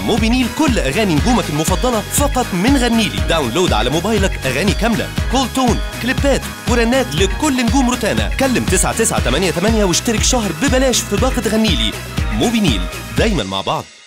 موبينيل كل اغاني نجومك المفضله فقط من غنيلي داونلود على موبايلك اغاني كامله كول تون كليبات ورنات لكل نجوم روتانا كلم 9988 واشترك شهر ببلاش في باقه غنيلي موبينيل دايما مع بعض